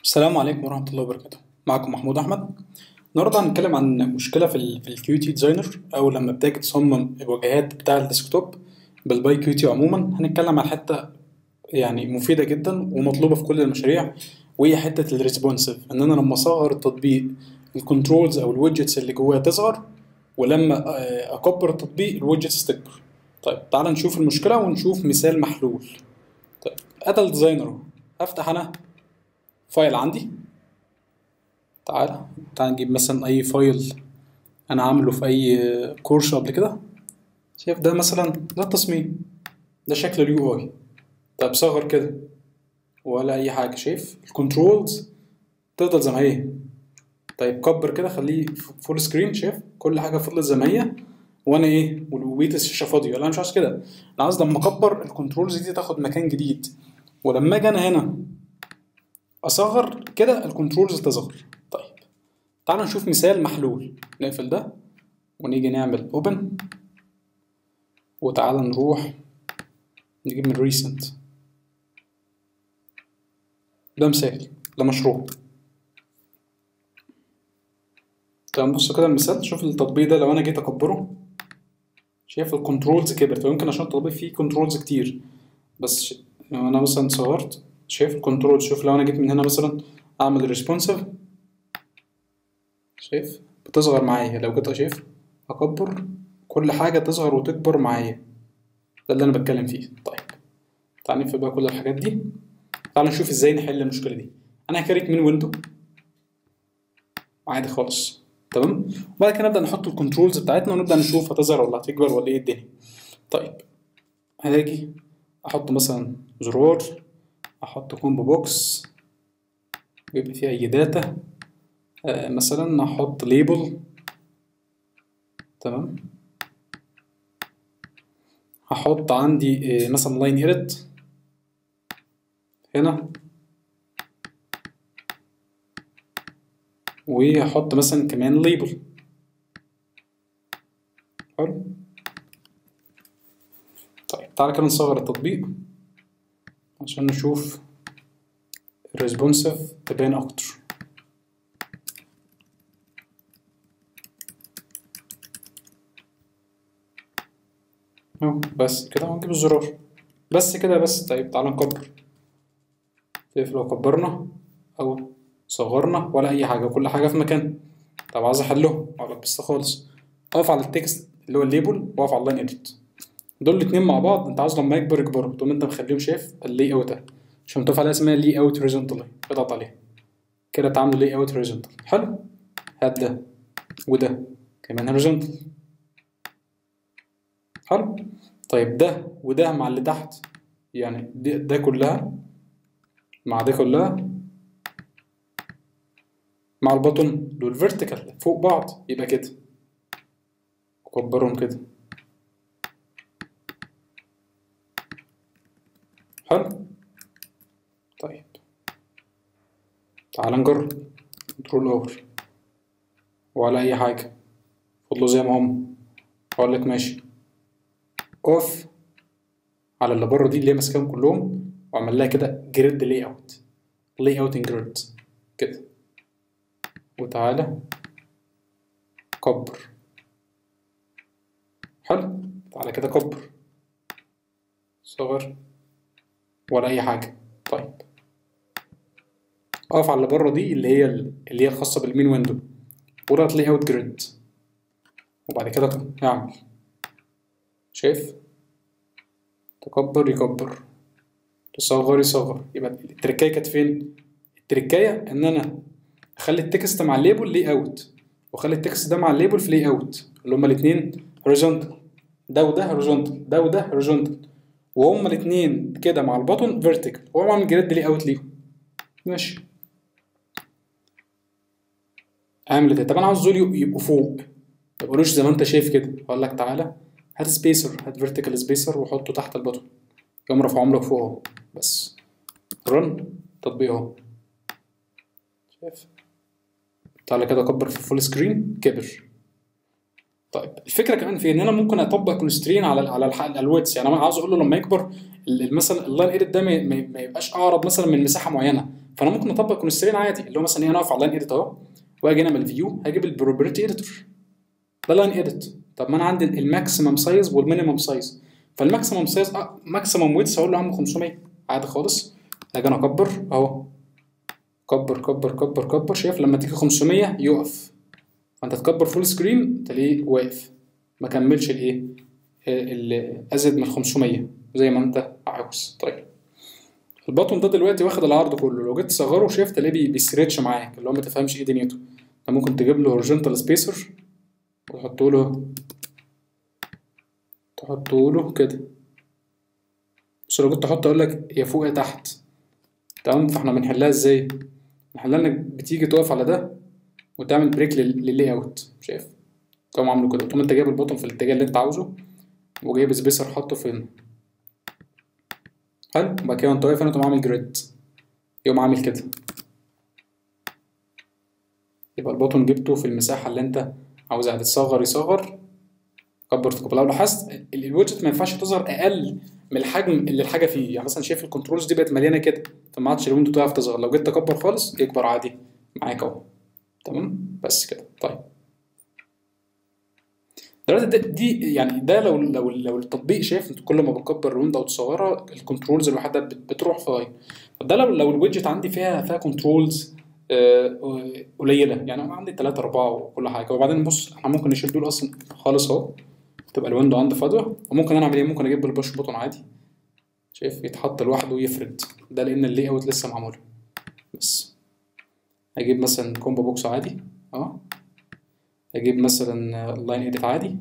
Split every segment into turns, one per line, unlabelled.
السلام عليكم ورحمة الله وبركاته معكم محمود أحمد النهاردة هنتكلم عن مشكلة في ال في الكيو تي ديزاينر أو لما بتيجي تصمم الواجهات بتاع الديسكتوب بالباي كيو تي عموما هنتكلم عن حتة يعني مفيدة جدا ومطلوبة في كل المشاريع وهي حتة الريسبونسيف إن أنا لما أصغر التطبيق الكنترولز أو الويدجتس اللي جواه تصغر ولما آه، أكبر التطبيق الويدجتس تكبر طيب تعال نشوف المشكلة ونشوف مثال محلول طيب أدا الديزاينر أهو. أفتح أنا فايل عندي تعالى تعال نجيب مثلا اي فايل انا عامله في اي كورس قبل كده شايف ده مثلا ده التصميم ده شكل اليو اي طب صغر كده ولا اي حاجه شايف الكنترولز تفضل زي ما هي طيب كبر كده خليه فول سكرين شايف كل حاجه فضلت زي ما هي وانا ايه وبقيت الشاشه فاضيه لا انا مش عاوز كده انا عاوز لما اكبر الكنترولز دي تاخد مكان جديد ولما اجي انا هنا اصغر كده الكنترولز تصغر طيب تعال نشوف مثال محلول نقفل ده ونيجي نعمل اوبن وتعال نروح نجيب من ريسنت ده مثال ده مشروع طيب نبص كده المثال شوف التطبيق ده لو انا جيت اكبره شايف الكنترولز كبرت ويمكن عشان التطبيق فيه كنترولز كتير بس ش- لو انا مثلا صغرت شايف الكنترول شوف لو انا جيت من هنا مثلا اعمل ريسبونسيف شايف بتصغر معايا لو جيت شايف اكبر كل حاجه تصغر وتكبر معايا ده اللي انا بتكلم فيه طيب تعال نقفل بقى كل الحاجات دي تعال نشوف ازاي نحل المشكله دي انا هكريت من ويندو عادي خالص تمام وبعد كده نبدا نحط الكنترولز بتاعتنا ونبدا نشوف هتظهر ولا هتكبر ولا ايه الدنيا طيب هاجي احط مثلا زرار احط كومبو بوكس بيبقى فيه اي داتا آه مثلا احط ليبل تمام هحط عندي آه مثلا لاين ايرت هنا وهحط مثلا كمان ليبل حلو طيب تعالى كده نصغر التطبيق عشان نشوف الريسبونسيف تبان اكتر اهو بس كده ونجيب الزرار بس كده بس طيب تعالى نكبر شايف لو كبرنا او صغرنا ولا اي حاجه كل حاجه في مكان طب عايز احلهم اقول لك بس خالص اقف على التكست اللي هو الليبل واقف على اللاين اديت دول الاتنين مع بعض انت عاوز لما يكبر يكبروا تقوم انت مخليهم شايف اللي اوت ده عشان متوقف عليها اسمها لي اوت هوريزونتال اضغط عليها كده تعمل لي اوت هوريزونتال حلو هات ده وده كمان هوريزونتال حلو طيب ده وده مع اللي تحت يعني ده, ده كلها مع ده كلها مع البطن دول فيرتيكال فوق بعض يبقى كده كبرهم كده حلو طيب تعال نجرب كنترول اوفر ولا اي حاجه فضلوا زي ما هم اقول لك ماشي اوف على اللي بره دي اللي هي ماسكاهم كلهم واعمل لها كده جريد لاي اوت لاي اوت ان جريد كده وتعالى كبر حلو تعالى كده كبر صغر ولا اي حاجه طيب اقف على اللي بره دي اللي هي اللي هي الخاصه بالمين ويندو واضغط لاي اوت جريد وبعد كده اعمل شايف تكبر يكبر تصغر يصغر يبقى التركايه كانت فين التركايه ان انا اخلي التكست مع الليبل لي اوت واخلي التكست ده مع الليبل في لي اوت اللي هما الاثنين هوريزونتال ده وده هوريزونتال ده وده هوريزونتال وهما الاثنين كده مع البطن فيرتيكال وهو عامل جريد لي اوت ليهم ماشي اعمل ده طب انا عاوز دول يبقوا فوق ما يبقوش زي ما انت شايف كده اقول لك تعالى هات سبيسر هات فيرتيكال سبيسر وحطه تحت البطن يقوم رافعهم لك فوق اهو بس رن تطبيق اهو شايف تعالى كده اكبر في الفول سكرين كبر طيب الفكره كمان في ان انا ممكن اطبق كونسترين على على الح- على الويتس يعني انا عاوز اقول له لما يكبر ال- ال- مثلا اللاين ايديت ده ما ما- ما يبقاش اعرض مثلا من مساحه معينه فانا ممكن اطبق كونسترين عادي اللي هو مثلا ايه انا اقف على اللاين اديت اهو واجي انا من الفيو هجيب البروبرتي اديتور ده لاين اديت طب ما انا عندي الماكسيمم سايز والمينيمم سايز فالماكسيمم سايز أه ماكسيمم ويتس هقول له يا عم 500 عادي خالص هاجي انا اكبر اهو كبر كبر كبر كبر شايف لما تيجي 500 يقف فانت تكبر فول سكرين تلاقيه واقف ما كملش الايه اللي ازيد من 500 زي ما انت عاوز طيب البطن ده دلوقتي واخد العرض كله لو جيت تصغره شايف تلاقيه بيستريتش معاك اللي هو ما تفهمش ايه دنيته انت ممكن تجيب له هورجنتال سبيسر وتحطه له تحطه له كده بس لو كنت احط اقول لك يا فوق يا تحت تمام فاحنا بنحلها ازاي بنحلها انك بتيجي تقف على ده وتعمل بريك لللاي اوت شايف تقوم عامله كده تقوم انت جايب البطن في الاتجاه اللي انت عاوزه وجايب سبيسر حاطه فين حلو وبعد كده وانت واقف هنا تقوم عامل جريد يقوم عامل كده يبقى البطن جبته في المساحة اللي انت عاوزها هتتصغر يصغر كبر تكبر لو لاحظت الويدجت ما ينفعش تظهر اقل من الحجم اللي الحاجه فيه يعني مثلا شايف الكنترولز دي بقت مليانه كده فما عادش الويندو تعرف تصغر لو جيت تكبر خالص يكبر عادي معاك اهو تمام بس كده طيب دلوقتي ده دي يعني ده لو لو لو التطبيق شايف انت كل ما بتكبر الويندو او تصغرها الكنترولز الوحيده بتروح في غايه طب ده لو لو الويدجت عندي فيها فيها كنترولز قليله يعني انا عندي 3 4 وكل حاجه وبعدين بص احنا ممكن نشيل دول اصلا خالص اهو تبقى الويندو عندي فاضيه وممكن انا اعمل ايه ممكن اجيب البوش بوتون عادي شايف يتحط لوحده ويفرد ده لان اللي اوت لسه معمول بس اجيب مثلا كومبو بوكس عادي اه اجيب مثلا لاين اديت عادي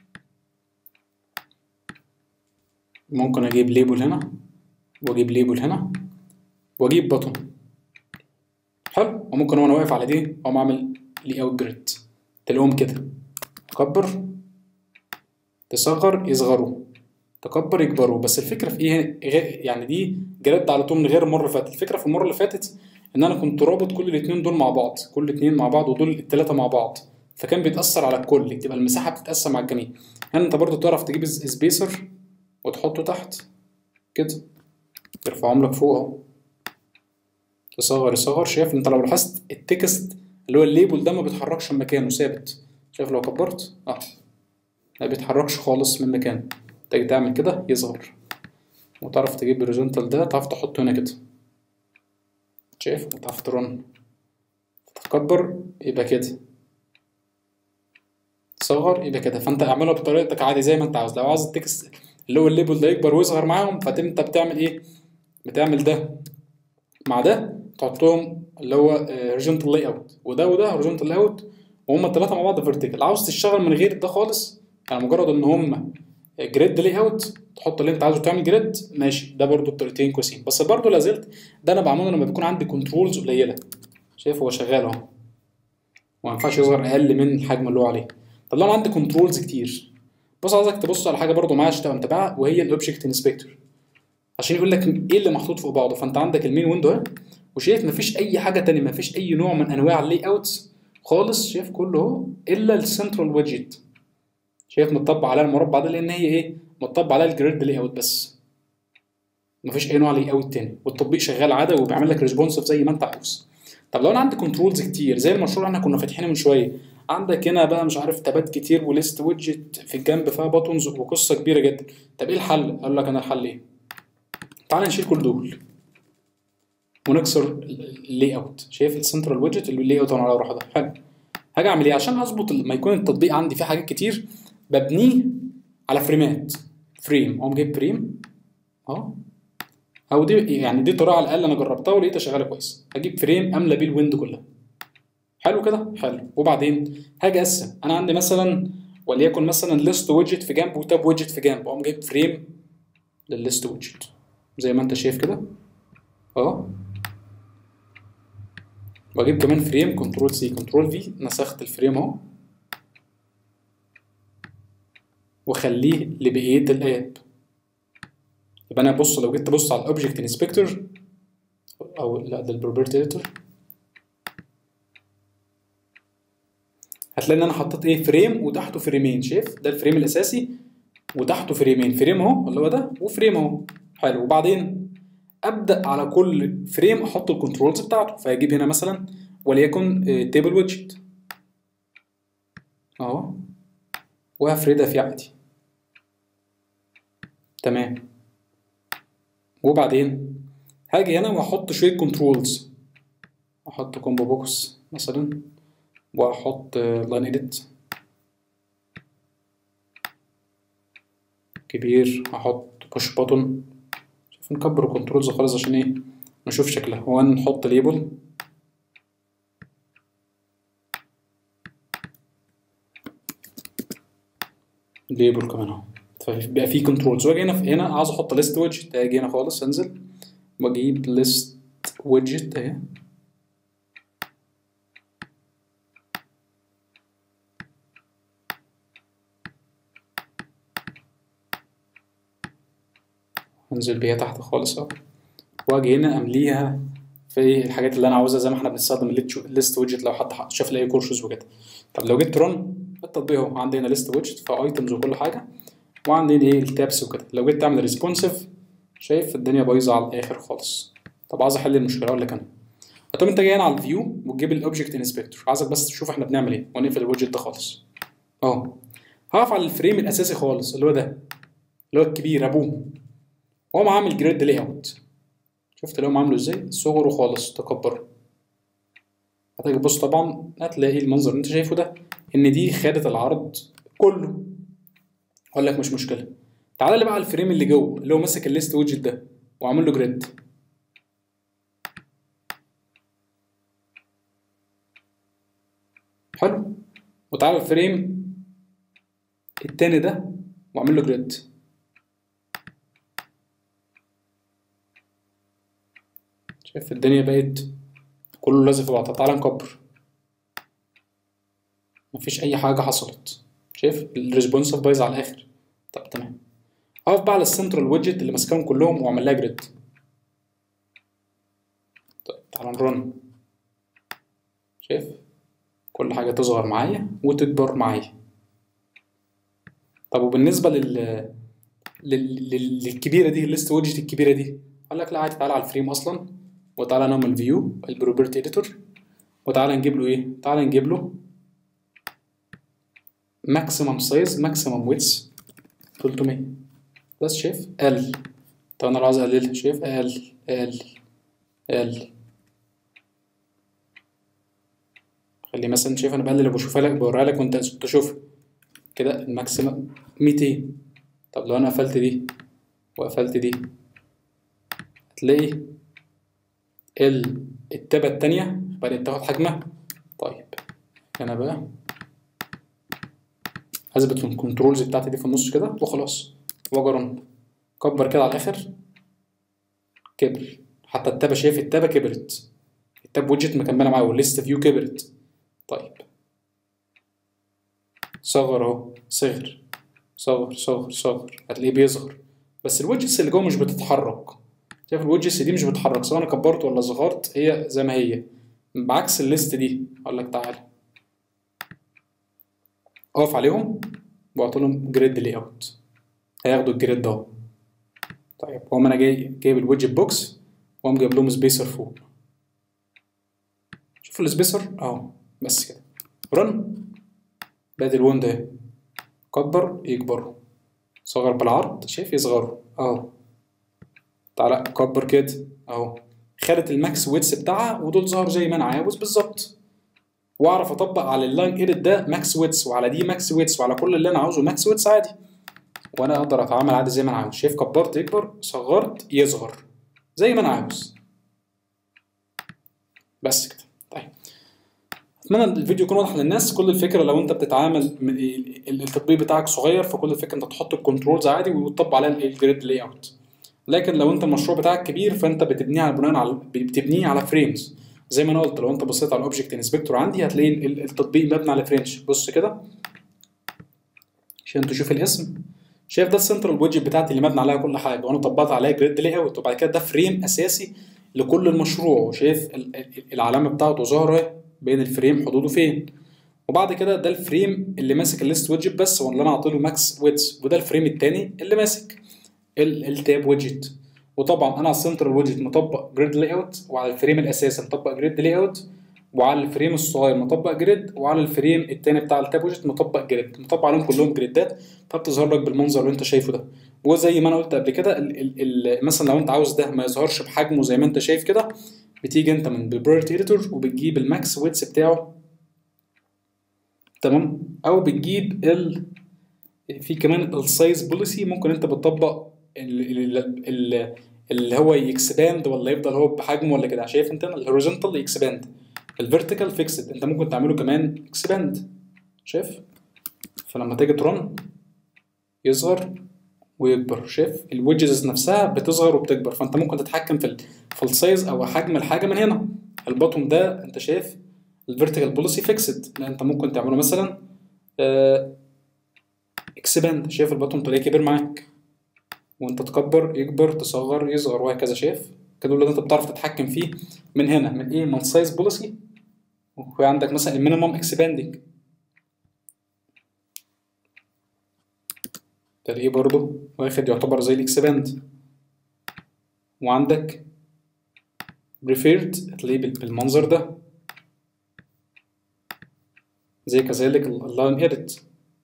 ممكن اجيب ليبل هنا واجيب ليبل هنا واجيب بوتون حلو وممكن وانا واقف على دي اقوم اعمل لي اوت جريد تلاقيهم كده اكبر تصغر يصغروا تكبر يكبروا بس الفكره في ايه غير يعني دي جرد على طول من غير المره اللي فاتت الفكره في المره اللي فاتت ان انا كنت رابط كل الاثنين دول مع بعض كل الاثنين مع بعض ودول الثلاثه مع بعض فكان بيتاثر على الكل تبقى المساحه بتتقسم على الجميع هنا انت برضو تعرف تجيب سبيسر وتحطه تحت كده ترفعهم لك فوق اهو تصغر يصغر شايف انت لو لاحظت التكست اللي هو الليبل ده ما بيتحركش من مكانه ثابت شايف لو كبرت اه ما بيتحركش خالص من مكانه تيجي تعمل كده يصغر وتعرف تجيب الهوريزونتال ده تعرف تحطه هنا كده شايف وتعرف ترن تكبر يبقى كده تصغر يبقى كده فانت اعملها بطريقتك عادي زي ما انت عاوز لو عاوز التكست اللي هو الليبل ده يكبر ويصغر معاهم فانت بتعمل ايه بتعمل ده مع ده تحطهم اللي هو هوريزونتال لاي اوت وده وده هوريزونتال لاي اوت وهم الثلاثه مع بعض فيرتيكال عاوز تشتغل من غير ده خالص يعني مجرد ان هم جريد لاي اوت تحط اللي انت عاوزه تعمل جريد ماشي ده برضو بطريقتين كويسين بس برضو لازلت ده انا بعمله لما بيكون عندي كنترولز قليله شايف هو شغال اهو وما ينفعش يظهر اقل من الحجم اللي هو عليه طب لو انا عندي كنترولز كتير بص عايزك تبص على حاجه برضو معايا عشان تبقى متابعها وهي الاوبجكت انسبكتور عشان يقول لك ايه اللي محطوط فوق بعضه فانت عندك المين ويندو اهي وشايف مفيش اي حاجه تانية مفيش اي نوع من انواع اللاي اوتس خالص شايف كله اهو الا السنترال ويدجت شايف متطبق عليها المربع ده لان هي ايه متطبق عليها الجريد لاي اوت بس مفيش اي نوع لاي اوت تاني والتطبيق شغال عادي وبيعمل لك ريسبونسيف زي ما انت عاوز طب لو انا عندي كنترولز كتير زي المشروع اللي احنا كنا فاتحينه من شويه عندك هنا بقى مش عارف تابات كتير وليست ويدجت في الجنب فيها باتونز وقصه كبيره جدا طب ايه الحل اقول لك انا الحل ايه تعال نشيل كل دول ونكسر اللاي اوت شايف السنترال ويدجت اللي اللاي اوت على روحه ده حلو هاجي اعمل ايه عشان اظبط لما يكون التطبيق عندي فيه حاجات كتير ببنيه على فريمات فريم اقوم جايب فريم اهو او دي يعني دي طريقه على الاقل انا جربتها ولقيتها شغاله كويس هجيب فريم املى بيه الويند كلها حلو كده حلو وبعدين هاجي اقسم انا عندي مثلا وليكن مثلا ليست ويدجت في جنب وتاب ويدجت في جنب اقوم جايب فريم للليست ويدجت زي ما انت شايف كده اهو واجيب كمان فريم كنترول سي كنترول في نسخت الفريم اهو واخليه لبقيه الاب يبقى انا بص لو جيت تبص على الاوبجكت انسبكتور او لا ده البروبرتي اديتور هتلاقي ان انا حطيت ايه فريم وتحته فريمين شايف ده الفريم الاساسي وتحته فريمين فريم اهو اللي هو ده وفريم اهو حلو وبعدين ابدا على كل فريم احط الكنترولز بتاعته فاجيب هنا مثلا وليكن تيبل ويدجت اهو وهفردها فيه عادي تمام وبعدين هاجي هنا واحط شويه كنترولز احط كومبو بوكس مثلا واحط لاين اديت كبير احط بوش بوتون شوف نكبر الكنترولز خالص عشان ايه نشوف شكلها ونحط ليبل ليبل كمان اهو فبقى في كنترولز واجي هنا هنا عاوز احط ليست ويدجت اجي هنا خالص انزل واجيب ليست ويدجت اهي انزل بيها تحت خالص اهو واجي هنا امليها في الحاجات اللي انا عاوزها زي ما احنا بنستخدم الليست ويدجت لو حد شاف لي اي كورسز وكده طب لو جيت رن التطبيق اهو عندي هنا ليست ويدجت في ايتمز وكل حاجه وعندي ايه التابس وكده لو جيت تعمل ريسبونسيف شايف الدنيا بايظه على الاخر خالص طب عايز احل المشكله اقول لك انا طب انت جاي هنا على الفيو وتجيب الاوبجكت انسبكتور عايزك بس تشوف احنا بنعمل ايه ونقفل الويدجت ده خالص اهو هقف على الفريم الاساسي خالص اللي هو ده اللي هو الكبير ابوه واقوم عامل جريد لاي اوت شفت اللي هو عامله ازاي صغره خالص تكبره هتيجي تبص طبعا هتلاقي المنظر اللي انت شايفه ده ان دي خدت العرض كله اقول لك مش مشكله تعالى لي بقى على الفريم اللي جوه اللي هو ماسك الليست ويدجت ده وعامل له جريد حلو وتعالى الفريم التاني ده واعمل له جريد شايف الدنيا بقت كله لازق في بعض تعالى نكبر مفيش اي حاجه حصلت شايف الريسبونسيف بايظ على الاخر طب تمام اقف بقى على السنترال ويدجت اللي ماسكاهم كلهم واعمل لها جريد طيب تعالى نرن شايف كل حاجه تصغر معايا وتكبر معايا طب وبالنسبه لل... لل... لل... للكبيره دي الليست ويدجت الكبيره دي قال لك لا عادي تعالى على الفريم اصلا وتعالى نعمل فيو البروبرتي اديتور وتعالى نجيب له ايه تعالى نجيب له ماكسيمم سايز ماكسيمم ويتس 300 بس شايف ال طب انا لو عايز اقللها شايف ال ال ال خلي مثلا شايف انا بقلل بشوفها لك بوريها لك وانت تشوف كده الماكسيمم 200 طب لو انا قفلت دي وقفلت دي هتلاقي ال التابة التانية بدأت تاخد حجمها طيب أنا بقى هثبت الكنترولز بتاعتي دي في النص كده وخلاص واجي رن كبر كده على الآخر كبر حتى التابة شايف التابة كبرت التاب ويدجت مكملة معايا والليست فيو كبرت طيب صغر اهو صغر صغر صغر صغر هتلاقيه بيصغر بس الويدجتس اللي جوه مش بتتحرك شايف الويدجتس دي مش بتتحرك سواء انا كبرت ولا صغرت هي زي ما هي بعكس الليست دي اقول لك تعالى اقف عليهم واعط لهم جريد لاي اوت هياخدوا الجريد ده طيب هو انا جاي جايب الويدجت بوكس واقوم جايب لهم سبيسر فوق شوف السبيسر اهو بس كده رن بقت الون ده كبر يكبروا صغر بالعرض شايف يصغروا اهو تعالى كبر كده اهو خدت الماكس ويتس بتاعها ودول ظهروا زي ما انا عاوز بالظبط واعرف اطبق على اللاين ايديت ده ماكس ويتس وعلى دي ماكس ويتس وعلى كل اللي انا عاوزه ماكس ويتس عادي وانا اقدر اتعامل عادي زي ما انا عاوز شايف كبرت يكبر صغرت يصغر زي ما انا عاوز بس كده طيب اتمنى الفيديو يكون واضح للناس كل الفكره لو انت بتتعامل التطبيق بتاعك صغير فكل الفكره انت تحط الكنترولز عادي وتطبق عليها الجريد لاي اوت لكن لو انت المشروع بتاعك كبير فانت بتبنيه على بناء على بتبنيه على فريمز زي ما انا قلت لو انت بصيت على الاوبجكت انسبكتور عندي هتلاقي التطبيق مبني على فريمز بص كده عشان تشوف الاسم شايف ده السنترال ويدجت بتاعتي اللي مبني عليها كل حاجه وانا طبقت عليها جريد لاي اوت وبعد كده ده فريم اساسي لكل المشروع وشايف العلامه بتاعته ظاهره بين الفريم حدوده فين وبعد كده ده الفريم اللي ماسك الليست ويدجت بس واللي انا عاطيله ماكس ويدز وده الفريم التاني اللي ماسك التاب ويدجت وطبعا انا على السنترال ويدجت مطبق جريد لاي اوت وعلى الفريم الاساسي مطبق جريد لاي اوت وعلى الفريم الصغير مطبق جريد وعلى الفريم التاني بتاع التاب ويدجت مطبق جريد مطبق عليهم كلهم جريدات فبتظهر لك بالمنظر اللي انت شايفه ده وزي ما انا قلت قبل كده ال ال ال مثلا لو انت عاوز ده ما يظهرش بحجمه زي ما انت شايف كده بتيجي انت من البروبرتي اديتور وبتجيب الماكس ويتس بتاعه تمام او بتجيب ال في كمان السايز بوليسي ممكن انت بتطبق ال- ال- ال- اللي هو يكسباند ولا يفضل هو بحجمه ولا كده شايف انت الهوريزونتال يكسباند الفيرتيكال فيكسد انت ممكن تعمله كمان اكسباند شايف فلما تيجي ترن يصغر ويكبر شايف الويدجز نفسها بتصغر وبتكبر فانت ممكن تتحكم في ال في السايز او حجم الحاجه من هنا البوتوم ده انت شايف الفيرتيكال بوليسي فيكسد لا انت ممكن تعمله مثلا اكسباند شايف البوتوم تلاقيه كبر معاك وانت تكبر يكبر تصغر يصغر وهكذا شايف كده اللي انت بتعرف تتحكم فيه من هنا من ايه من سايز بوليسي وعندك مثلا المينيمم اكسباندنج تلاقيه برضه واخد يعتبر زي الاكسباند وعندك بريفيرد هتلاقيه بال- بالمنظر ده زي كذلك اللاين ايديت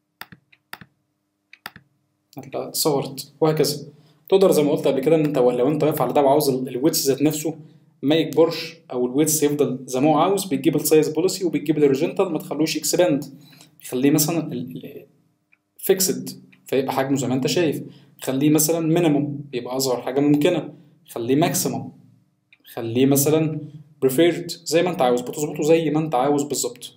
هتلاقي صورت وهكذا تقدر زي ما قلت قبل كده ان انت لو انت واقف على ده وعاوز الويتس ذات نفسه ما يكبرش او الويتس يفضل زي ما هو عاوز بتجيب السايز بوليسي وبتجيب الهوريزونتال ما تخلوش اكسباند خليه مثلا فيكسد فيبقى حجمه زي ما انت شايف خليه مثلا مينيموم يبقى اصغر حاجه ممكنه خليه ماكسيموم خليه مثلا بريفيرد زي ما انت عاوز بتظبطه زي ما انت عاوز بالظبط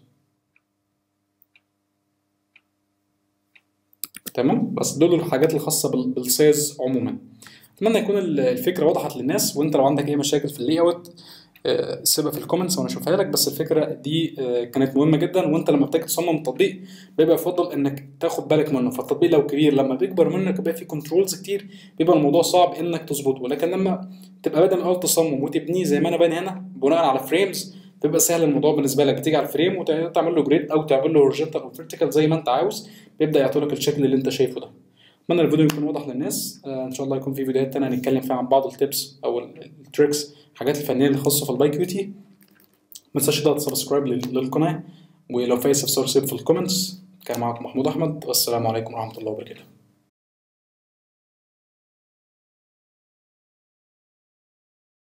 تمام بس دول الحاجات الخاصه بال- بالسايز عموما اتمنى يكون ال- الفكره وضحت للناس وانت لو عندك اي مشاكل في اللي اوت آه، سيبها في الكومنتس وانا اشوفها لك بس الفكره دي آه، كانت مهمه جدا وانت لما بتيجي تصمم تطبيق بيبقى يفضل انك تاخد بالك منه فالتطبيق لو كبير لما بيكبر منك وبيبقى فيه كنترولز كتير بيبقى الموضوع صعب انك تظبطه لكن لما تبقى بادئ من اول تصمم وتبنيه زي ما انا باني هنا بناء على فريمز بيبقى سهل الموضوع بالنسبه لك تيجي على الفريم وتعمل له جريد او تعمل له هورجنتال او فيرتيكال زي ما انت عاوز بيبدا يعطي لك الشكل اللي انت شايفه ده اتمنى الفيديو يكون واضح للناس آه ان شاء الله يكون في فيديوهات تانية هنتكلم فيها عن بعض التيبس او ال- التريكس الحاجات الفنيه اللي خاصه في الباي كيوتي ما تنساش تضغط سبسكرايب لل- للقناه ولو في اي استفسار سيب في الكومنتس كان معكم محمود احمد والسلام عليكم ورحمه الله وبركاته